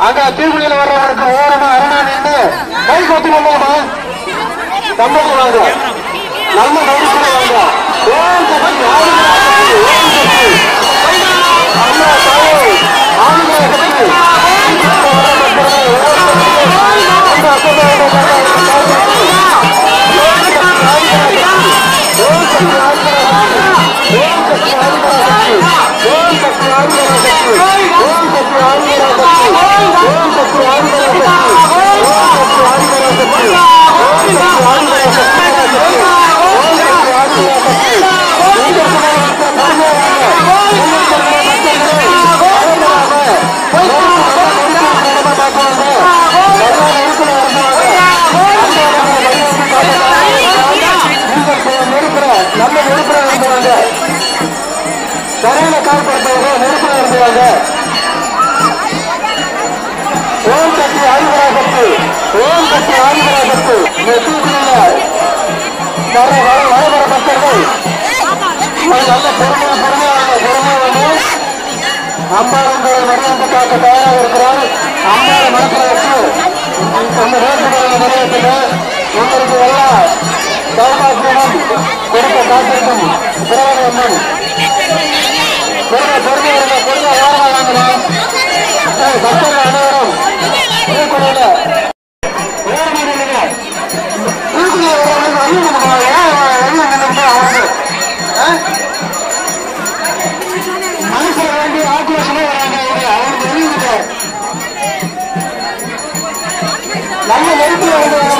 அங்க தீக்குழியில வர்றவருக்கு ஓரமா அரணா நின்று கை கொத்தி கொள்ளாமா சம்பளம் வாங்க நல்ல மதிப்புல வாங்க ஓம் சக்தி ஆளுநர் சக்தி ஓம் சக்தி அம்மா தாயே ஆளுநர் சக்தி அந்த அசோக நம்ம நெருப்புல இருந்தவங்க கரையில கால்படுத்தவங்க நெருப்புல இருந்தவங்க ஓம் சக்தி ஆதிபரா சக்தி ஓம் சக்தி ஆதிபரா சக்தி இந்த தூக்கில வர வர வரவர பக்தர்கள் ஒரு நல்ல பொறுமையா பொறுமையா பொறுமையா வந்து அம்பாளுடைய வடிவமைப்பு காக்க தயாராக இருக்கிறார் அம்பாளை மனசுல வச்சு அந்த வேண்டுதலை நிறைவேற்றுங்க உங்களுக்கு எல்லாம் சௌபாக்கியமும் கொடுக்க காத்திருக்கும் திரவண அம்மன் பொறுமை பொறுமை இருங்க பொறுமை ஓரமா வாங்கலாம் ஏய், பக்தர்கள் அனைவரும் தூக்குழியில ஓரமா நில்லுங்க தூக்குழியில வரவங்க வெளியே நில்லுங்க ஏன் வெளியே நின்னுட்டு அவங்க ஆ? மனுஷன் வேண்டி ஆக்ரோஷமே வராங்க அவங்க அவங்க வெளியிடுங்க நல்ல நெருப்புல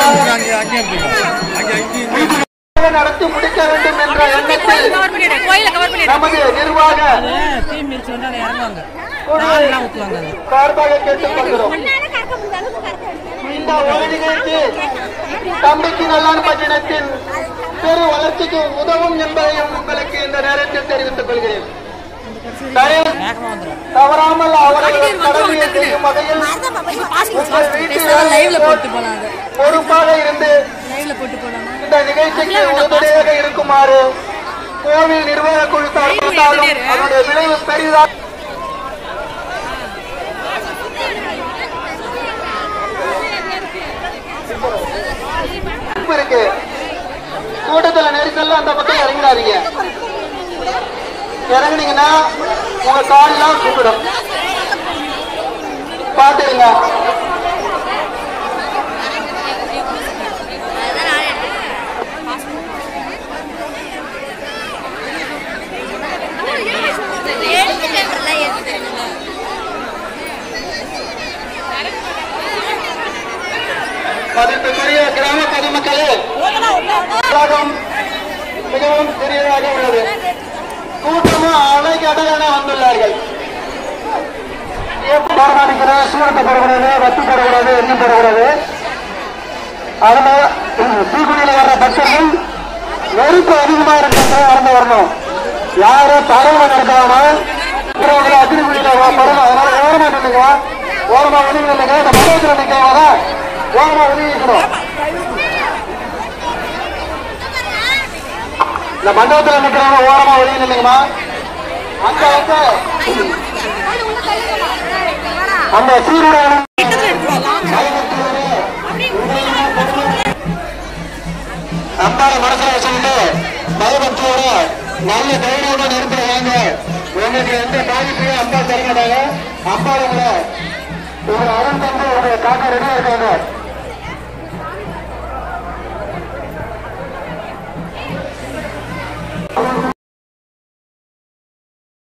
வந்து நடத்தி முடிக்க வேண்டும் என்ற எண்ணத்தில் கோயில கவர் பண்ணிடு நமது நிர்வாக தீ மிதிச்சு வந்து அதை இறங்குவாங்க நான்லாம் ஊற்றுவாங்க அதை சார்பாக கேட்டுக்கொள்கிறோம் இந்த ஒரு நிகழ்ச்சி தம்பிக்கு நல்லான் பட்டினத்தின் பெரு வளர்ச்சிக்கு உதவும் என்பதையும் உங்களுக்கு இந்த நேரத்தில் தெரிவித்துக் கொள்கிறேன் தயவு வேகமாக வந்துடும் தவறாமல் அவர்கள் கடமையை செய்யும் வகையில் உங்கள் வீட்டில் லைவ்ல போட்டு போனாங்க பொறுப்பாக இருந்து லைவ்ல போட்டு போனாங்க இந்த நிகழ்ச்சிக்கு உறுதுணையாக இருக்குமாறு கோவில் நிர்வாக குழு சார்பாலும் அதனுடைய விளைவு பெரிதாக வாய்ப்பு இருக்கு கூட்டத்துல நெரிசல்ல அந்த பக்கம் இறங்கிடாதீங்க இறங்குனீங்கன்னா உங்க கால்லாம் கூப்பிடும் பாத்துடுங்க மதிப்புக்குரிய கிராம பொதுமக்களே உலகம் மிகவும் சிறியதாக உள்ளது கூட்டமும் அலைக்கு அடையான வந்துள்ளார்கள் பரமாணிக்கிறேன் சூரத்தை போடக்கூடாது வத்தி போடக்கூடாது எண்ணி போடக்கூடாது அதுல தீக்குடியில வர்ற பக்தர்கள் நெருப்பு அதிகமா இருக்கிறத நடந்து வரணும் யாரும் தடவை நடக்காம அக்னிகுடியில படணும் அதனால ஓரமா நின்னுங்க ஓரமா ஒதுங்கி நின்னுங்க இந்த மண்டபத்தில் நிற்கிறவங்க ஓரமா ஒதுங்கிக்கணும் இந்த மண்டபத்தில் நிற்கிறவங்க ஓரமா ஒதுங்கி நின்னுங்கம்மா அங்க வந்து அந்த சீருடன் அம்பாவை மனசுல வச்சுக்கிட்டு பயபக்தியோட நல்ல தைரியமா நெருப்பிட வாங்க உங்களுக்கு எந்த பாதிப்பையும் அம்பா தர மாட்டாங்க அம்பா உங்களை உங்களை அருள் தந்து உங்களை காக்க ரெடியா இருக்காங்க